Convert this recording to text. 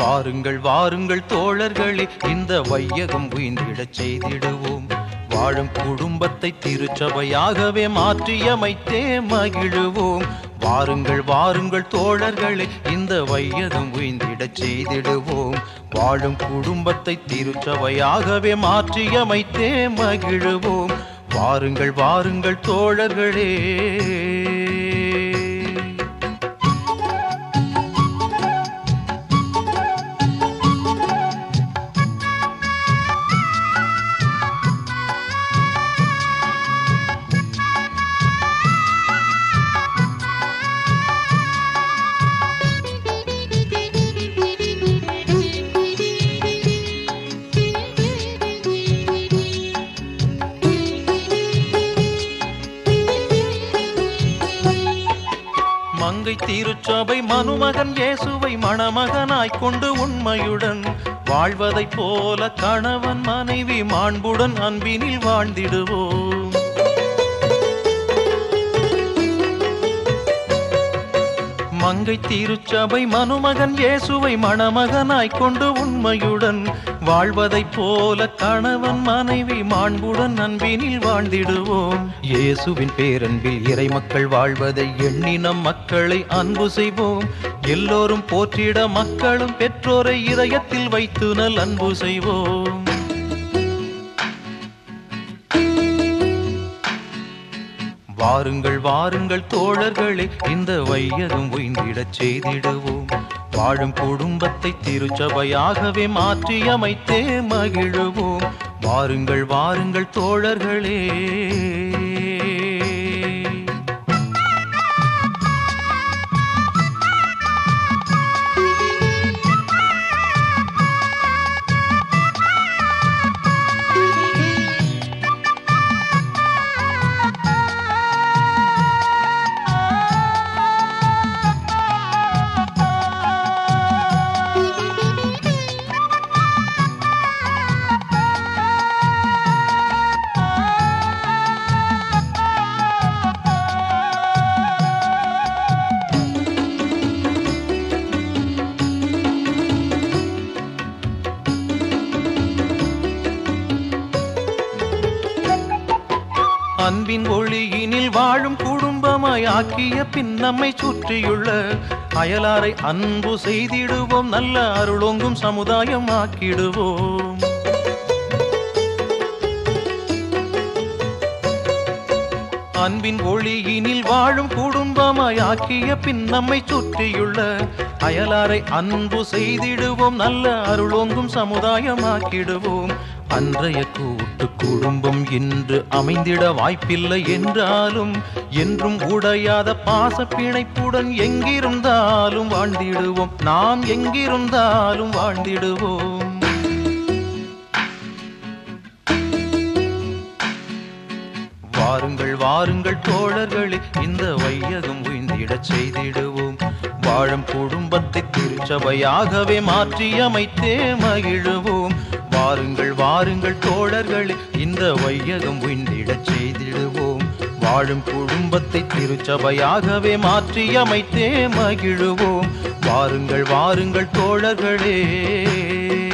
வாருங்கள் வாருங்கள் தோழர்களே இந்த வையகம் உயிர்ந்திடச் செய்திடுவோம் வாழும் குடும்பத்தை திருச்சபையாகவே மாற்றியமைத்தே மகிழுவோம் வாருங்கள் வாருங்கள் தோழர்களே இந்த வையகம் உயிர்ந்திடச் செய்திடுவோம் வாழும் குடும்பத்தை திருச்சபையாகவே மாற்றியமைத்தே மகிழுவோம் வாருங்கள் வாருங்கள் தோழர்களே மங்கை திருச்சபை மனுமகன் இயேசுவை மணமகனாய் கொண்டு உண்மையுடன் வாழ்வதைப் போல கணவன் மனைவி மாண்புடன் அன்பினில் வாழ்ந்திடுவோம் மங்கை திருச்சபை மனுமகன் இயேசுவை மணமகனாய் கொண்டு உண்மையுடன் வாழ்வதைப் போல கணவன் மனைவி மாண்புடன் அன்பினில் வாழ்ந்திடுவோம் இயேசுவின் பேரன்பில் இறை மக்கள் வாழ்வதை எண்ணி நம் மக்களை அன்பு செய்வோம் எல்லோரும் போற்றிட மக்களும் பெற்றோரை இதயத்தில் வைத்து நல் அன்பு செய்வோம் வாருங்கள் வாருங்கள் தோழர்களே இந்த வையகம் உயிர்ந்திடச் செய்திடுவோம் வாழும் குடும்பத்தை திருச்சபையாகவே மாற்றி அமைத்தே மகிழுவோம் வாருங்கள் வாருங்கள் தோழர்களே அன்பின் ஒளியினில் வாழும் குடும்பமாய் ஆக்கிய பின் நம்மை சுற்றியுள்ள அயலாரை அன்பு செய்திடுவோம் நல்ல அருளோங்கும் சமுதாயம் ஆக்கிடுவோம் அன்பின் ஒளியினில் வாழும் குடும்பமாய் ஆக்கிய பின் நம்மை சுற்றியுள்ள அயலாரை அன்பு செய்திடுவோம் நல்ல அருளோங்கும் சமுதாயமாக்கிடுவோம் அன்றைய கூட்டு குடும்பம் இன்று அமைந்திட வாய்ப்பில்லை என்றாலும் என்றும் உடையாத பாச பிணைப்புடன் எங்கிருந்தாலும் வாழ்ந்திடுவோம் நாம் எங்கிருந்தாலும் வாழ்ந்திடுவோம் வாருங்கள் வாருங்கள் தோழர்களே இந்த வையகம் உயிர்ந்திடச் செய்திடுவோம் வாழும் குடும்பத்தை திருச்சபையாகவே மாற்றி அமைத்தே மகிழுவோம் வாருங்கள் வாருங்கள் தோழர்களே இந்த வையகம் உயிர்ந்திடச் செய்திடுவோம் வாழும் குடும்பத்தை திருச்சபையாகவே மாற்றி அமைத்தே மகிழுவோம் வாருங்கள் வாருங்கள் தோழர்களே